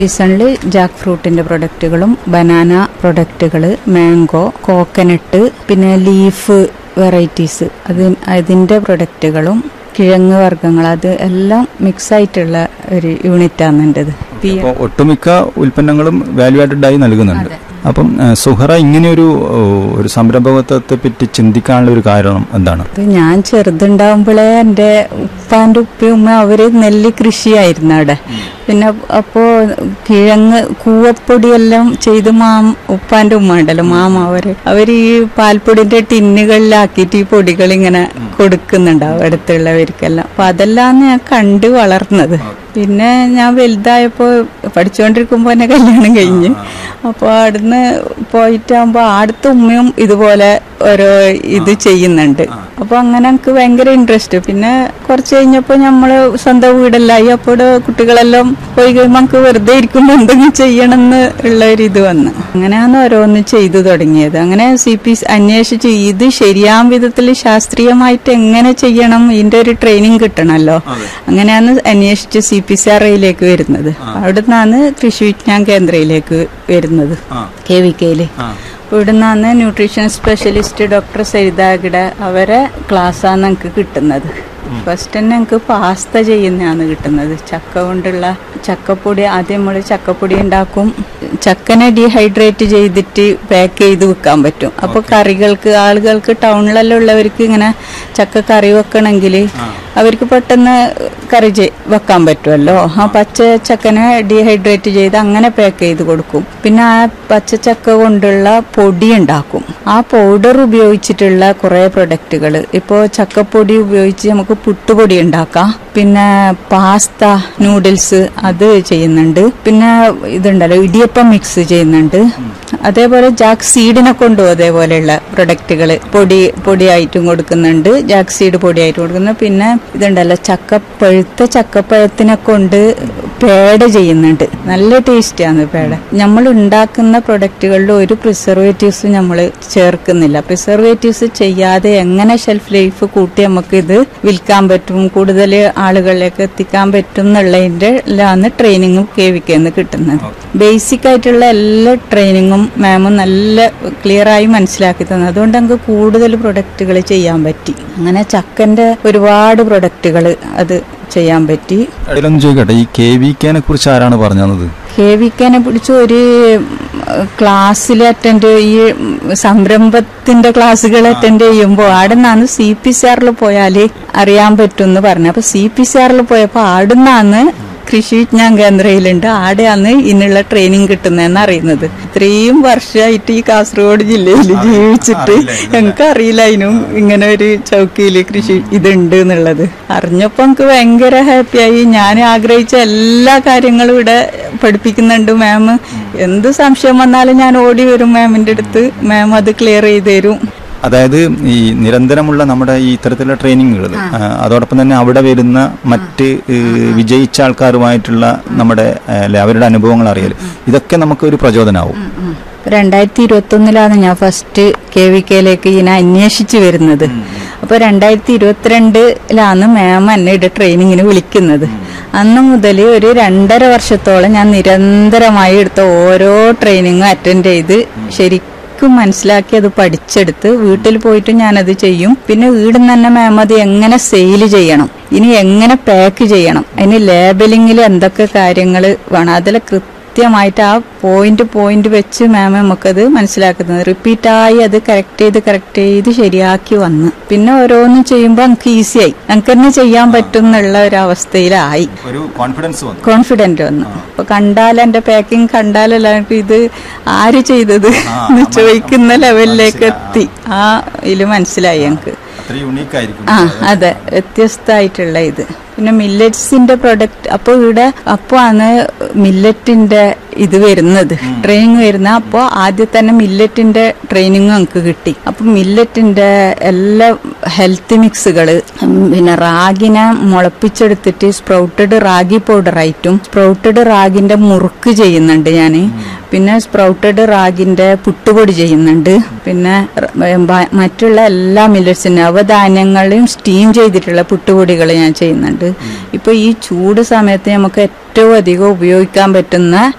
സീസണിൽ ജാക്ക് ഫ്രൂട്ടിന്റെ പ്രൊഡക്റ്റുകളും ബനാന പ്രൊഡക്റ്റുകൾ മാംഗോ കോക്കനട്ട് പിന്നെ ലീഫ് വെറൈറ്റീസ് അത് അതിന്റെ പ്രൊഡക്റ്റുകളും കിഴങ്ങ് വർഗ്ഗങ്ങൾ അത് എല്ലാം മിക്സ് ആയിട്ടുള്ള ഒരു യൂണിറ്റാണ് എൻ്റെത് പി അപ്പോൾ ഒട്ടുമിക്ക ഉൽപ്പന്നങ്ങളും വാല്യൂ ആഡഡ് ആയി നൽകുന്നുണ്ട് അപ്പം ഏഹ്, സുഹറ ഇങ്ങനെയൊരു ഓ, ഒരു സംരംഭകത്വത്തെ പറ്റി ചിന്തിക്കാനുള്ള ഒരു കാരണം എന്താണ് അത് ഞാൻ ചെറുതുണ്ടാവുമ്പോഴേ എൻ്റെ ഉപ്പാൻ്റെ ഉപ്പയും ഉമ്മ അവര് നെല്ല് കൃഷിയായിരുന്നു അവിടെ പിന്നെ അപ്പോൾ കിഴങ്ങ് കൂവപ്പൊടിയെല്ലാം ചെയ്ത് മാം ഉപ്പാൻ്റെ ഉമ്മ ഉണ്ടല്ലോ മാമ അവര് അവര് ഈ പാൽപ്പൊടിന്റെ ടിന്നുകളിലാക്കിയിട്ട് ഈ പൊടികൾ ഇങ്ങനെ കൊടുക്കുന്നുണ്ടാവും അടുത്തുള്ളവർക്കെല്ലാം അപ്പൊ അതെല്ലാം ഞാൻ കണ്ട് വളർന്നത് പിന്നെ ഞാൻ വലുതായപ്പോ പഠിച്ചുകൊണ്ടിരിക്കുമ്പോ തന്നെ കല്യാണം കഴിഞ്ഞ് അപ്പോൾ അവിടുന്ന് പോയിട്ടാകുമ്പോ അടുത്ത ഉമ്മയും ഇതുപോലെ ഓരോ ഇത് ചെയ്യുന്നുണ്ട് അപ്പൊ അങ്ങനെ എനിക്ക് ഭയങ്കര ഇൻട്രസ്റ്റ് പിന്നെ കുറച്ച് കഴിഞ്ഞപ്പോ നമ്മള് സ്വന്തം വീടെല്ലായി അപ്പോൾ കുട്ടികളെല്ലാം പോയി കഴിയുമ്പോൾ നമുക്ക് വെറുതെ ഇരിക്കുമ്പോൾ എന്തെങ്കിലും ചെയ്യണമെന്ന് ഉള്ള ഒരു ഇത് വന്ന് അങ്ങനെയാണ് ഓരോന്ന് ചെയ്തു തുടങ്ങിയത് അങ്ങനെ സി പി അന്വേഷിച്ച് ഇത് ശരിയാം വിധത്തിൽ ശാസ്ത്രീയമായിട്ട് എങ്ങനെ ചെയ്യണം ഇതിന്റെ ഒരു ട്രെയിനിങ് കിട്ടണമല്ലോ അങ്ങനെയാണ് അന്വേഷിച്ച് സി പി സി ആർ ഐയിലേക്ക് വരുന്നത് അവിടെ നിന്നാണ് കൃഷി വിജ്ഞാൻ കേന്ദ്രയിലേക്ക് വരുന്നത് കെ വി കെയില് ഇവിടെ നിന്നാണ് ന്യൂട്രീഷൻ സ്പെഷ്യലിസ്റ്റ് ഡോക്ടർ സരിതാഗിടെ അവരെ ക്ലാസ്സാണ് ഞങ്ങൾക്ക് കിട്ടുന്നത് ഫസ്റ്റ് തന്നെ ഞങ്ങൾക്ക് പാസ്ത ചെയ്യുന്നതാണ് കിട്ടുന്നത് ചക്ക കൊണ്ടുള്ള ചക്കപ്പൊടി ആദ്യം നമ്മൾ ചക്കപ്പൊടി ഉണ്ടാക്കും ചക്കനെ ഡീഹൈഡ്രേറ്റ് ചെയ്തിട്ട് പാക്ക് ചെയ്ത് വെക്കാൻ പറ്റും അപ്പൊ കറികൾക്ക് ആളുകൾക്ക് ടൗണിലെല്ലാം ഉള്ളവർക്ക് ഇങ്ങനെ ചക്ക കറി വെക്കണമെങ്കിൽ അവർക്ക് പെട്ടെന്ന് കറി ചെയ്- വെക്കാൻ പറ്റുമല്ലോ ആ പച്ച ചക്കനെ ഡീഹൈഡ്രേറ്റ് ചെയ്ത് അങ്ങനെ പാക്ക് ചെയ്ത് കൊടുക്കും പിന്നെ ആ പച്ച ചക്ക കൊണ്ടുള്ള പൊടി ഉണ്ടാക്കും ആ പൗഡർ ഉപയോഗിച്ചിട്ടുള്ള കുറെ പ്രൊഡക്റ്റുകൾ ഇപ്പോൾ ചക്കപ്പൊടി ഉപയോഗിച്ച് നമുക്ക് പുട്ടുപൊടി ഉണ്ടാക്കാം പിന്നെ പാസ്ത നൂഡിൽസ് അത് ചെയ്യുന്നുണ്ട് പിന്നെ ഇതുണ്ടല്ലോ ഇടിയപ്പം മിക്സ് ചെയ്യുന്നുണ്ട് അതേപോലെ ജാക്ക് സീഡിനെ കൊണ്ടും അതേപോലെയുള്ള പ്രൊഡക്റ്റുകൾ പൊടി പൊടിയായിട്ടും കൊടുക്കുന്നുണ്ട് ജാക്ക് സീഡ് പൊടിയായിട്ടും കൊടുക്കുന്നു പിന്നെ ഇതുണ്ടല്ലോ ചക്ക പഴുത്ത ചക്കപ്പഴത്തിനെ കൊണ്ട് പേട ചെയ്യുന്നുണ്ട് നല്ല ടേസ്റ്റാണ് പേട നമ്മൾ ഉണ്ടാക്കുന്ന പ്രൊഡക്റ്റുകളിൽ ഒരു പ്രിസർവേറ്റീവ്സും നമ്മൾ ചേർക്കുന്നില്ല പ്രിസർവേറ്റീവ്സ് ചെയ്യാതെ എങ്ങനെ ഷെൽഫ് ലൈഫ് കൂട്ടി നമുക്ക് ഇത് വിൽക്കാൻ പറ്റും കൂടുതൽ ആളുകളിലേക്ക് എത്തിക്കാൻ പറ്റും എന്നുള്ളതിന്റെ ലാണ് ട്രെയിനിങ്ങും കെ വി കെന്ന് കിട്ടുന്നത് ബേസിക് ആയിട്ടുള്ള എല്ലാ ട്രെയിനിങ്ങും മാമും നല്ല ക്ലിയർ ആയി മനസ്സിലാക്കി തന്നു അതുകൊണ്ട് നമുക്ക് കൂടുതൽ പ്രൊഡക്റ്റുകൾ ചെയ്യാൻ പറ്റി അങ്ങനെ ചക്കന്റെ ഒരുപാട് പ്രൊഡക്റ്റുകൾ അത് ചെയ്യാൻ പറ്റി അതിലൊന്ന് ചോദിക്കട്ടെ ഈ കെ വി കെനെ കുറിച്ച് ആരാണ് പറഞ്ഞു തന്നത് കെ വി കെനെ പിടിച്ച് ഒരു ക്ലാസ്സിൽ അറ്റൻഡ് ഈ സംരംഭത്തിന്റെ ക്ലാസ്സുകൾ അറ്റൻഡ് ചെയ്യുമ്പോൾ അവിടെ നിന്നാണ് സി പി സി ആറിൽ പോയാൽ അറിയാൻ പറ്റും എന്ന് പറഞ്ഞു അപ്പൊ സി പി സി ആറിൽ പോയപ്പോൾ അവിടെ നിന്നാണ് കൃഷി വിജ്ഞാൻ കേന്ദ്രയിലുണ്ട് ആടെയാണ് ഇതിനുള്ള ട്രെയിനിങ് കിട്ടുന്നതെന്ന് അറിയുന്നത് ഇത്രയും വർഷമായിട്ട് ഈ കാസർഗോഡ് ജില്ലയിൽ ജീവിച്ചിട്ട് ഞങ്ങൾക്ക് അറിയില്ല അതിനും ഇങ്ങനെ ഒരു ചൗക്കിയിൽ കൃഷി ഇതുണ്ട് എന്നുള്ളത് അറിഞ്ഞപ്പോൾ എനിക്ക് ഭയങ്കര ഹാപ്പിയായി ഞാൻ ആഗ്രഹിച്ച എല്ലാ കാര്യങ്ങളും ഇവിടെ പഠിപ്പിക്കുന്നുണ്ട് മാം എന്ത് സംശയം വന്നാലും ഞാൻ ഓടി വരും മാമിന്റെ അടുത്ത് മാം അത് ക്ലിയർ ചെയ്ത് തരും അതായത് ഈ നിരന്തരമുള്ള നമ്മുടെ ഈ ഇത്തരത്തിലുള്ള ട്രെയിനിങ്ങുകൾ അതോടൊപ്പം തന്നെ അവിടെ വരുന്ന മറ്റ് ഏ, വിജയിച്ച ആൾക്കാരുമായിട്ടുള്ള നമ്മുടെ ഏ, അല്ലെ അവരുടെ അനുഭവങ്ങൾ അറിയൽ ഇതൊക്കെ നമുക്ക് ഒരു പ്രചോദനമാവും രണ്ടായിരത്തി ഇരുപത്തി ഒന്നിലാണ് ഞാൻ ഫസ്റ്റ് കെ വി കെയിലേക്ക് ഇതിനെ അന്വേഷിച്ച് വരുന്നത് അപ്പൊ രണ്ടായിരത്തി ഇരുപത്തിരണ്ടിലാണ് മാം എന്നെ ഇവിടെ ട്രെയിനിങ്ങിന് വിളിക്കുന്നത് അന്ന് മുതൽ ഒരു രണ്ടര വർഷത്തോളം ഞാൻ നിരന്തരമായി എടുത്ത ഓരോ ട്രെയിനിങ്ങും അറ്റൻഡ് ചെയ്ത് ശരിക്കും മനസ്സിലാക്കി അത് പഠിച്ചെടുത്ത് വീട്ടിൽ പോയിട്ട് ഞാനത് ചെയ്യും പിന്നെ വീടിൽ നിന്ന് തന്നെ മാം അത് എങ്ങനെ സെയിൽ ചെയ്യണം ഇനി എങ്ങനെ പാക്ക് ചെയ്യണം അതിന് ലേബലിങ്ങിൽ എന്തൊക്കെ കാര്യങ്ങൾ വേണം അതിൽ കൃത്യമായിട്ട് ആ പോയിന്റ് പോയിന്റ് വെച്ച് മാം നമുക്കത് മനസ്സിലാക്കുന്നത് റിപ്പീറ്റായി അത് കറക്റ്റ് ചെയ്ത് കറക്റ്റ് ചെയ്ത് ശരിയാക്കി വന്ന് പിന്നെ ഓരോന്നും ചെയ്യുമ്പോൾ നമുക്ക് ഈസിയായി നമുക്ക് തന്നെ ചെയ്യാൻ പറ്റും എന്നുള്ള ഒരു അവസ്ഥയിലായി ഒരു കോൺഫിഡൻസ് വന്നു കോൺഫിഡൻറ്റ് വന്നു അപ്പൊ കണ്ടാൽ എന്റെ പാക്കിംഗ് കണ്ടാലല്ല എനിക്ക് ഇത് ആര് ചെയ്തത് എന്ന് ചോദിക്കുന്ന ലെവലിലേക്ക് എത്തി ആ ഇതിൽ മനസ്സിലായി ഞങ്ങൾക്ക് അത്ര യുണീക്ക് ആയിരിക്കും ആ അതെ വ്യത്യസ്തമായിട്ടുള്ള ഇത് പിന്നെ മില്ലറ്റ്സിന്റെ പ്രൊഡക്റ്റ് അപ്പോൾ ഇവിടെ അപ്പോൾ ആണ് മില്ലറ്റിന്റെ ഇത് വരുന്നത് ട്രെയിനിങ് വരുന്ന അപ്പോൾ ആദ്യം തന്നെ മില്ലറ്റിന്റെ ട്രെയിനിങ് നമുക്ക് കിട്ടി അപ്പൊ മില്ലറ്റിന്റെ എല്ലാ ഹെൽത്ത് മിക്സുകൾ പിന്നെ റാഗിനെ മുളപ്പിച്ചെടുത്തിട്ട് സ്പ്രൗട്ടഡ് റാഗി പൗഡർ ആയിട്ടും സ്പ്രൗട്ടഡ് റാഗിന്റെ മുറുക്ക് ചെയ്യുന്നുണ്ട് ഞാൻ പിന്നെ സ്പ്രൗട്ടഡ് റാഗിന്റെ പുട്ടുപൊടി ചെയ്യുന്നുണ്ട് പിന്നെ റ- ബ- മറ്റുള്ള എല്ലാ മില്ലറ്റ്സിനും നവധാന്യങ്ങളെയും സ്റ്റീം ചെയ്തിട്ടുള്ള പുട്ടുപൊടികൾ ഞാൻ ചെയ്യുന്നുണ്ട് ഇപ്പൊ ഈ ചൂട് സമയത്ത് നമുക്ക് ഏറ്റവും അധികം ഉപയോഗിക്കാൻ പറ്റുന്ന